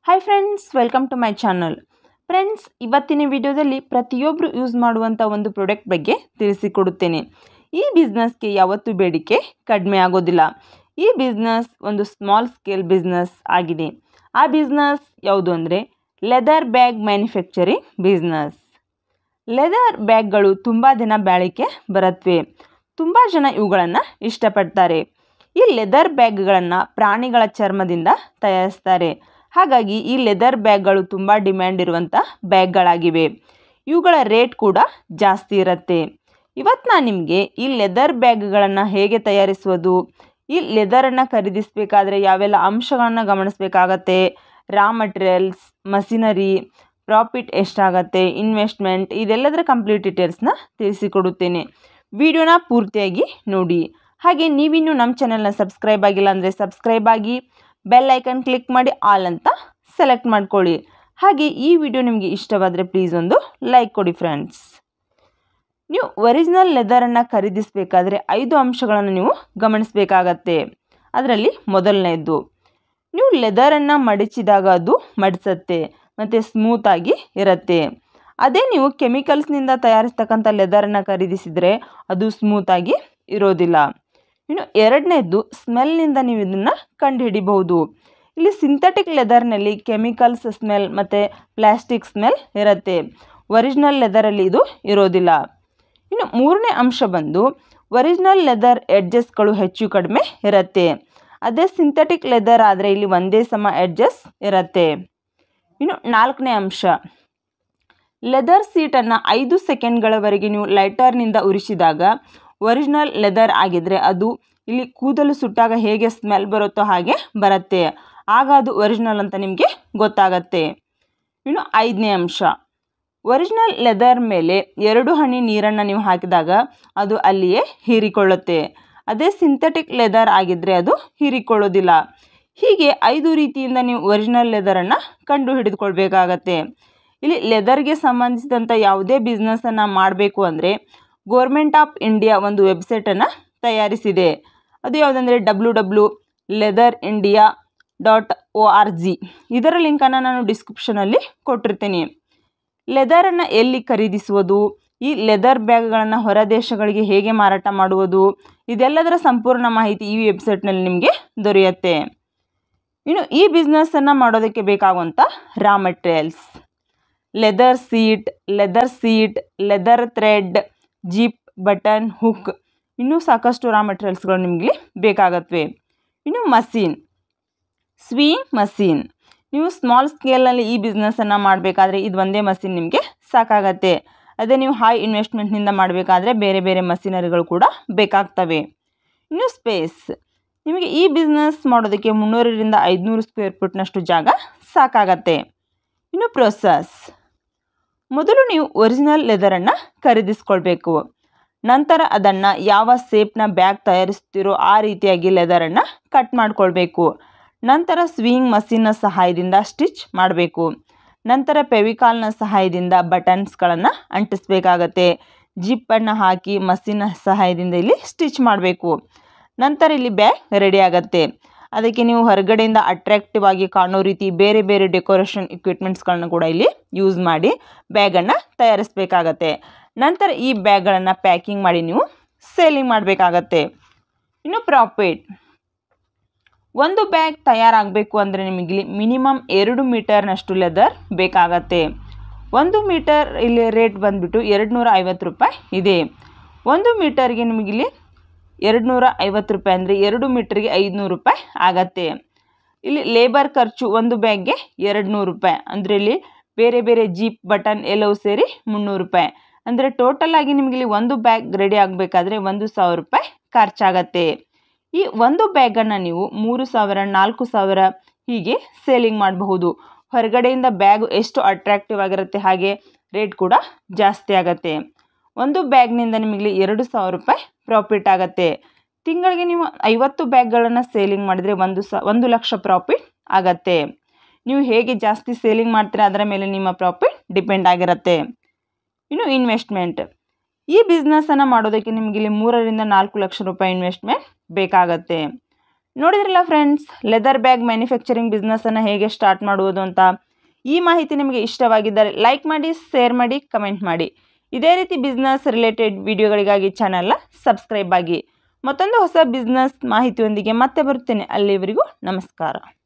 hi friends welcome to my channel friends ಇವತ್ತಿನ ವಿಡಿಯೋದಲ್ಲಿ ಪ್ರತಿಯೊಬ್ಬರು ಯೂಸ್ ಮಾಡುವಂಥ ಒಂದು ಪ್ರಾಡಕ್ಟ್ ಬಗ್ಗೆ ತಿಳಿಸಿಕೊಡುತ್ತೇನೆ ಈ ಬಿಸ್ನೆಸ್ಗೆ ಯಾವತ್ತೂ ಬೇಡಿಕೆ ಕಡಿಮೆ ಆಗೋದಿಲ್ಲ ಈ ಬಿಸ್ನೆಸ್ ಒಂದು ಸ್ಮಾಲ್ ಸ್ಕೇಲ್ ಬಿಸ್ನೆಸ್ ಆಗಿದೆ ಆ ಬಿಸ್ನೆಸ್ ಯಾವುದು ಅಂದರೆ leather bag manufacturing business leather ಬ್ಯಾಗ್ಗಳು ತುಂಬ ದಿನ ಬಾಳಿಕೆ ಬರುತ್ತವೆ ತುಂಬ ಜನ ಇವುಗಳನ್ನು ಇಷ್ಟಪಡ್ತಾರೆ ಈ ಲೆದರ್ ಬ್ಯಾಗ್ಗಳನ್ನು ಪ್ರಾಣಿಗಳ ಚರ್ಮದಿಂದ ತಯಾರಿಸ್ತಾರೆ ಹಾಗಾಗಿ ಈ ಲೆದರ್ ಬ್ಯಾಗ್ಗಳು ತುಂಬ ಡಿಮ್ಯಾಂಡ್ ಇರುವಂಥ ಬ್ಯಾಗ್ಗಳಾಗಿವೆ ಇವುಗಳ ರೇಟ್ ಕೂಡ ಜಾಸ್ತಿ ಇರುತ್ತೆ ಇವತ್ತು ನಾನು ನಿಮಗೆ ಈ ಲೆದರ್ ಬ್ಯಾಗ್ಗಳನ್ನು ಹೇಗೆ ತಯಾರಿಸುವುದು ಈ ಲೆದರನ್ನು ಖರೀದಿಸಬೇಕಾದ್ರೆ ಯಾವೆಲ್ಲ ಅಂಶಗಳನ್ನು ಗಮನಿಸಬೇಕಾಗತ್ತೆ ರಾ ಮಟೀರಿಯಲ್ಸ್ ಮಷಿನರಿ ಪ್ರಾಫಿಟ್ ಎಷ್ಟಾಗತ್ತೆ ಇನ್ವೆಸ್ಟ್ಮೆಂಟ್ ಇದೆಲ್ಲದರ ಕಂಪ್ಲೀಟ್ ಡೀಟೇಲ್ಸ್ನ ತಿಳಿಸಿಕೊಡುತ್ತೇನೆ ವಿಡಿಯೋನ ಪೂರ್ತಿಯಾಗಿ ನೋಡಿ ಹಾಗೆ ನೀವಿನ್ನೂ ನಮ್ಮ ಚಾನಲ್ನ ಸಬ್ಸ್ಕ್ರೈಬ್ ಆಗಿಲ್ಲ ಅಂದರೆ ಸಬ್ಸ್ಕ್ರೈಬ್ ಆಗಿ ಬೆಲ್ ಐಕನ್ ಕ್ಲಿಕ್ ಮಾಡಿ ಆಲ್ ಅಂತ ಸೆಲೆಕ್ಟ್ ಮಾಡ್ಕೊಳ್ಳಿ ಹಾಗೆ ಈ ವಿಡಿಯೋ ನಿಮಗೆ ಇಷ್ಟವಾದರೆ ಪ್ಲೀಸ್ ಒಂದು ಲೈಕ್ ಕೊಡಿ ಫ್ರೆಂಡ್ಸ್ ನೀವು ಒರಿಜಿನಲ್ ಲೆದರನ್ನು ಖರೀದಿಸಬೇಕಾದ್ರೆ ಐದು ಅಂಶಗಳನ್ನು ನೀವು ಗಮನಿಸಬೇಕಾಗತ್ತೆ ಅದರಲ್ಲಿ ಮೊದಲನೆಯದು ನೀವು ಲೆದರನ್ನು ಮಡಚಿದಾಗ ಅದು ಮಡಿಸತ್ತೆ ಮತ್ತು ಸ್ಮೂತಾಗಿ ಇರುತ್ತೆ ಅದೇ ನೀವು ಕೆಮಿಕಲ್ಸ್ನಿಂದ ತಯಾರಿಸ್ತಕ್ಕಂಥ ಲೆದರನ್ನು ಖರೀದಿಸಿದರೆ ಅದು ಸ್ಮೂತಾಗಿ ಇರೋದಿಲ್ಲ ಇನ್ನು ಎರಡನೇದು ಸ್ಮೆಲ್ನಿಂದ ನೀವು ಇದನ್ನು ಕಂಡುಹಿಡಿಬಹುದು ಇಲ್ಲಿ ಸಿಂಥೆಟಿಕ್ ಲೆದರ್ನಲ್ಲಿ ಕೆಮಿಕಲ್ಸ್ ಸ್ಮೆಲ್ ಮತ್ತು ಪ್ಲ್ಯಾಸ್ಟಿಕ್ ಸ್ಮೆಲ್ ಇರುತ್ತೆ ಒರಿಜಿನಲ್ ಲೆದರಲ್ಲಿ ಇದು ಇರೋದಿಲ್ಲ ಇನ್ನು ಮೂರನೇ ಅಂಶ ಬಂದು ಒರಿಜಿನಲ್ ಲೆದರ್ ಎಡ್ಜಸ್ಗಳು ಹೆಚ್ಚು ಕಡಿಮೆ ಇರುತ್ತೆ ಅದೇ ಸಿಂಥೆಟಿಕ್ ಲೆದರ್ ಆದರೆ ಇಲ್ಲಿ ಒಂದೇ ಸಮ ಎಡ್ಜಸ್ ಇರುತ್ತೆ ಇನ್ನು ನಾಲ್ಕನೇ ಅಂಶ ಲೆದರ್ ಸೀಟನ್ನು ಐದು ಸೆಕೆಂಡ್ಗಳವರೆಗೆ ನೀವು ಲೈಟರ್ನಿಂದ ಉರಿಸಿದಾಗ ಒರಿಜಿನಲ್ ಲೆದರ್ ಆಗಿದ್ದರೆ ಅದು ಇಲ್ಲಿ ಕೂದಲು ಸುಟ್ಟಾಗ ಹೇಗೆ ಸ್ಮೆಲ್ ಬರುತ್ತೋ ಹಾಗೆ ಬರುತ್ತೆ ಆಗ ಅದು ಒರಿಜಿನಲ್ ಅಂತ ನಿಮಗೆ ಗೊತ್ತಾಗತ್ತೆ ಇನ್ನು ಐದನೇ ಅಂಶ ಒರಿಜಿನಲ್ ಲೆದರ್ ಮೇಲೆ ಎರಡು ಹನಿ ನೀರನ್ನು ನೀವು ಹಾಕಿದಾಗ ಅದು ಅಲ್ಲಿಯೇ ಹೀರಿಕೊಳ್ಳುತ್ತೆ ಅದೇ ಸಿಂಥೆಟಿಕ್ ಲೆದರ್ ಆಗಿದ್ದರೆ ಅದು ಹೀರಿಕೊಳ್ಳೋದಿಲ್ಲ ಹೀಗೆ ಐದು ರೀತಿಯಿಂದ ನೀವು ಒರಿಜಿನಲ್ ಲೆದರನ್ನು ಕಂಡು ಹಿಡಿದುಕೊಳ್ಬೇಕಾಗತ್ತೆ ಇಲ್ಲಿ ಲೆದರ್ಗೆ ಸಂಬಂಧಿಸಿದಂಥ ಯಾವುದೇ ಬಿಸ್ನೆಸ್ಸನ್ನು ಮಾಡಬೇಕು ಅಂದರೆ ಗೋರ್ಮೆಂಟ್ ಆಫ್ ಇಂಡಿಯಾ ಒಂದು ವೆಬ್ಸೈಟನ್ನು ತಯಾರಿಸಿದೆ ಅದು ಯಾವುದಂದರೆ W W leather India dot O R G ಇದರ ಲಿಂಕನ್ನು ನಾನು ಡಿಸ್ಕ್ರಿಪ್ಷನಲ್ಲಿ ಕೊಟ್ಟಿರ್ತೀನಿ ಲೆದರನ್ನು ಎಲ್ಲಿ ಖರೀದಿಸುವುದು ಈ ಲೆದರ್ ಬ್ಯಾಗ್ಗಳನ್ನು ಹೊರ ದೇಶಗಳಿಗೆ ಹೇಗೆ ಮಾರಾಟ ಮಾಡುವುದು ಇದೆಲ್ಲದರ ಸಂಪೂರ್ಣ ಮಾಹಿತಿ ಈ ವೆಬ್ಸೈಟ್ನಲ್ಲಿ ನಿಮಗೆ ದೊರೆಯುತ್ತೆ ಇನ್ನು ಈ ಬಿಸ್ನೆಸ್ಸನ್ನು ಮಾಡೋದಕ್ಕೆ ಬೇಕಾಗುವಂಥ raw materials leather sheet leather sheet leather thread zip button hook ಇನ್ನೂ ಸಾಕಷ್ಟು ರಾ ಮಟೀರಿಯಲ್ಸ್ಗಳು ನಿಮಗೆ ಬೇಕಾಗತ್ವೆ ಇನ್ನು ಮಷೀನ್ ಸ್ವೀಯಿಂಗ್ ಮಷೀನ್ ನೀವು ಸ್ಮಾಲ್ ಸ್ಕೇಲಲ್ಲಿ ಈ ಬಿಸ್ನೆಸ್ಸನ್ನು ಮಾಡಬೇಕಾದ್ರೆ ಇದು ಒಂದೇ ಮಷೀನ್ ನಿಮಗೆ ಸಾಕಾಗತ್ತೆ ಅದೇ ನೀವು ಹೈ ಇನ್ವೆಸ್ಟ್ಮೆಂಟ್ನಿಂದ ಮಾಡಬೇಕಾದ್ರೆ ಬೇರೆ ಬೇರೆ ಮಷೀನರಿಗಳು ಕೂಡ ಬೇಕಾಗ್ತವೆ ಇನ್ನು ಸ್ಪೇಸ್ ನಿಮಗೆ ಈ ಬಿಸ್ನೆಸ್ ಮಾಡೋದಕ್ಕೆ ಮುನ್ನೂರರಿಂದ ಐದುನೂರು ಸ್ಕ್ವೇರ್ ಫುಟ್ನಷ್ಟು ಜಾಗ ಸಾಕಾಗತ್ತೆ ಇನ್ನು ಪ್ರೊಸೆಸ್ ಮೊದಲು ನೀವು ಒರಿಜಿನಲ್ ಲೆದರನ್ನು ಖರೀದಿಸ್ಕೊಳ್ಬೇಕು ನಂತರ ಅದನ್ನು ಯಾವ ಸೇಪ್ನ ಬ್ಯಾಗ್ ತಯಾರಿಸ್ತೀರೋ ಆ ರೀತಿಯಾಗಿ ಲೆದರನ್ನು ಕಟ್ ಮಾಡ್ಕೊಳ್ಬೇಕು ನಂತರ ಸ್ವಿಂಗ್ ಮಷೀನ್ನ ಸಹಾಯದಿಂದ ಸ್ಟಿಚ್ ಮಾಡಬೇಕು ನಂತರ ಪೆವಿಕಾಲ್ನ ಸಹಾಯದಿಂದ ಬಟನ್ಸ್ಗಳನ್ನು ಅಂಟಿಸ್ಬೇಕಾಗತ್ತೆ ಜಿಪ್ಪನ್ನು ಹಾಕಿ ಮಷೀನ್ನ ಸಹಾಯದಿಂದ ಇಲ್ಲಿ ಸ್ಟಿಚ್ ಮಾಡಬೇಕು ನಂತರ ಇಲ್ಲಿ ಬ್ಯಾಗ್ ರೆಡಿ ಆಗುತ್ತೆ ಅದಕ್ಕೆ ನೀವು ಹೊರಗಡೆಯಿಂದ ಅಟ್ರಾಕ್ಟಿವ್ ಆಗಿ ಕಾಣೋ ರೀತಿ ಬೇರೆ ಬೇರೆ ಡೆಕೋರೇಷನ್ ಇಕ್ವಿಪ್ಮೆಂಟ್ಸ್ಗಳನ್ನ ಕೂಡ ಇಲ್ಲಿ ಯೂಸ್ ಮಾಡಿ ಬ್ಯಾಗನ್ನು ತಯಾರಿಸಬೇಕಾಗತ್ತೆ ನಂತರ ಈ ಬ್ಯಾಗ್ಗಳನ್ನು ಪ್ಯಾಕಿಂಗ್ ಮಾಡಿ ನೀವು ಸೇಲಿಂಗ್ ಮಾಡಬೇಕಾಗತ್ತೆ ಇನ್ನು ಪ್ರಾಫಿಟ್ ಒಂದು ಬ್ಯಾಗ್ ತಯಾರಾಗಬೇಕು ಅಂದರೆ ನಿಮಗಿಲ್ಲಿ ಮಿನಿಮಮ್ ಎರಡು ಮೀಟರ್ನಷ್ಟು ಲೆದರ್ ಬೇಕಾಗತ್ತೆ ಒಂದು ಮೀಟರ್ ಇಲ್ಲಿ ರೇಟ್ ಬಂದುಬಿಟ್ಟು ಎರಡು ನೂರ ಐವತ್ತು ರೂಪಾಯಿ ಇದೆ ಒಂದು ಮೀಟರ್ಗೆ ನಿಮಗಿಲ್ಲಿ ಎರಡು ನೂರ ಐವತ್ತು ರೂಪಾಯಿ ಅಂದರೆ ಎರಡು ಮೀಟ್ರಿಗೆ ಐದುನೂರು ರೂಪಾಯಿ ಆಗತ್ತೆ ಇಲ್ಲಿ ಲೇಬರ್ ಖರ್ಚು ಒಂದು ಬ್ಯಾಗ್ಗೆ ಎರಡು ನೂರು ರೂಪಾಯಿ ಅಂದರೆ ಇಲ್ಲಿ ಬೇರೆ ಬೇರೆ ಜೀಪ್ ಬಟನ್ ಎಲ್ಲವೂ ಸೇರಿ ಮುನ್ನೂರು ರೂಪಾಯಿ ಅಂದರೆ ಟೋಟಲ್ ಆಗಿ ನಿಮಗೆ ಇಲ್ಲಿ ಒಂದು ಬ್ಯಾಗ್ ರೆಡಿ ಆಗಬೇಕಾದ್ರೆ ಒಂದು ಸಾವಿರ ರೂಪಾಯಿ ಖರ್ಚಾಗತ್ತೆ ಈ ಒಂದು ಬ್ಯಾಗನ್ನು ನೀವು ಮೂರು ಸಾವಿರ ನಾಲ್ಕು ಸಾವಿರ ಹೀಗೆ ಸೇಲಿಂಗ್ ಮಾಡಬಹುದು ಹೊರಗಡೆಯಿಂದ ಬ್ಯಾಗ್ ಎಷ್ಟು ಅಟ್ರಾಕ್ಟಿವ್ ಆಗಿರುತ್ತೆ ಹಾಗೆ ರೇಟ್ ಕೂಡ ಜಾಸ್ತಿ ಆಗುತ್ತೆ ಒಂದು ಬ್ಯಾಗ್ನಿಂದ ನಿಮಗೆ ಎರಡು ಸಾವಿರ ರೂಪಾಯಿ ಪ್ರಾಫಿಟ್ ಆಗುತ್ತೆ ತಿಂಗಳಿಗೆ ನೀವು ಐವತ್ತು ಬ್ಯಾಗ್ಗಳನ್ನು ಸೇಲಿಂಗ್ ಮಾಡಿದರೆ ಒಂದು ಸ ಒಂದು ಲಕ್ಷ ಪ್ರಾಫಿಟ್ ಆಗತ್ತೆ ನೀವು ಹೇಗೆ ಜಾಸ್ತಿ ಸೇಲಿಂಗ್ ಮಾಡ್ತೀರಾ ಅದರ ಮೇಲೆ ನಿಮ್ಮ ಪ್ರಾಫಿಟ್ ಡಿಪೆಂಡ್ ಆಗಿರುತ್ತೆ ಇನ್ನು ಇನ್ವೆಸ್ಟ್ಮೆಂಟ್ ಈ ಬಿಸ್ನೆಸ್ಸನ್ನು ಮಾಡೋದಕ್ಕೆ ನಿಮಗೆ ಇಲ್ಲಿ ಮೂರರಿಂದ ನಾಲ್ಕು ಲಕ್ಷ ರೂಪಾಯಿ ಇನ್ವೆಸ್ಟ್ಮೆಂಟ್ ಬೇಕಾಗತ್ತೆ ನೋಡಿದ್ರಲ್ಲ ಫ್ರೆಂಡ್ಸ್ ಲೆದರ್ ಬ್ಯಾಗ್ ಮ್ಯಾನುಫ್ಯಾಕ್ಚರಿಂಗ್ ಬಿಸ್ನೆಸ್ಸನ್ನು ಹೇಗೆ ಸ್ಟಾರ್ಟ್ ಮಾಡುವುದು ಅಂತ ಈ ಮಾಹಿತಿ ನಿಮಗೆ ಇಷ್ಟವಾಗಿದ್ದರೆ ಲೈಕ್ ಮಾಡಿ ಶೇರ್ ಮಾಡಿ ಕಮೆಂಟ್ ಮಾಡಿ ಇದೇ ರೀತಿ ಬಿಸ್ನೆಸ್ ರಿಲೇಟೆಡ್ ವಿಡಿಯೋಗಳಿಗಾಗಿ ಚಾನಲ್ನ ಸಬ್ಸ್ಕ್ರೈಬ್ ಆಗಿ ಮತ್ತೊಂದು ಹೊಸ ಬಿಸ್ನೆಸ್ ಮಾಹಿತಿಯೊಂದಿಗೆ ಮತ್ತೆ ಬರುತ್ತೇನೆ ಅಲ್ಲಿವರೆಗೂ ನಮಸ್ಕಾರ